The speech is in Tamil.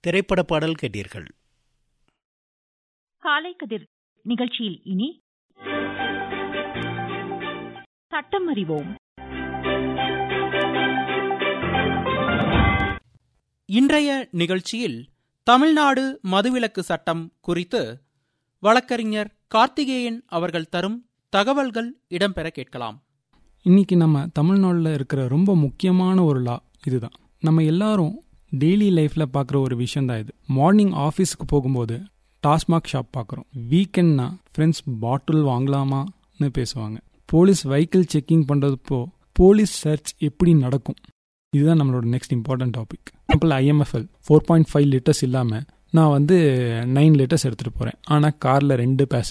திரைப்பட பாடல் கேட்டீர்கள் காலை கதிர் நிகழ்ச்சியில் இனி சட்டம் அறிவோம் இன்றைய நிகழ்ச்சியில் தமிழ்நாடு மதுவிலக்கு சட்டம் குறித்து வழக்கறிஞர் கார்த்திகேயன் அவர்கள் தரும் தகவல்கள் இடம்பெற கேட்கலாம் இன்னைக்கு நம்ம தமிழ்நாட்டில் இருக்கிற ரொம்ப முக்கியமான ஒரு லா இதுதான் நம்ம எல்லாரும் டெய்லி லைஃப்பில் பார்க்குற ஒரு விஷயம் தான் இது மார்னிங் ஆஃபீஸுக்கு போகும்போது டாஸ்மாக் ஷாப் பார்க்குறோம் வீக்கெண்ட்னா ஃப்ரெண்ட்ஸ் பாட்டில் வாங்கலாமான்னு பேசுவாங்க போலீஸ் வெஹிக்கிள் செக்கிங் பண்ணுறதுப்போ போலீஸ் சர்ச் எப்படி நடக்கும் இதுதான் நம்மளோட next important topic example IMFL four point five litres இல்லாமல் நான் வந்து நைன் லிட்டர்ஸ் எடுத்துகிட்டு போகிறேன் ஆனால் காரில் ரெண்டு பேச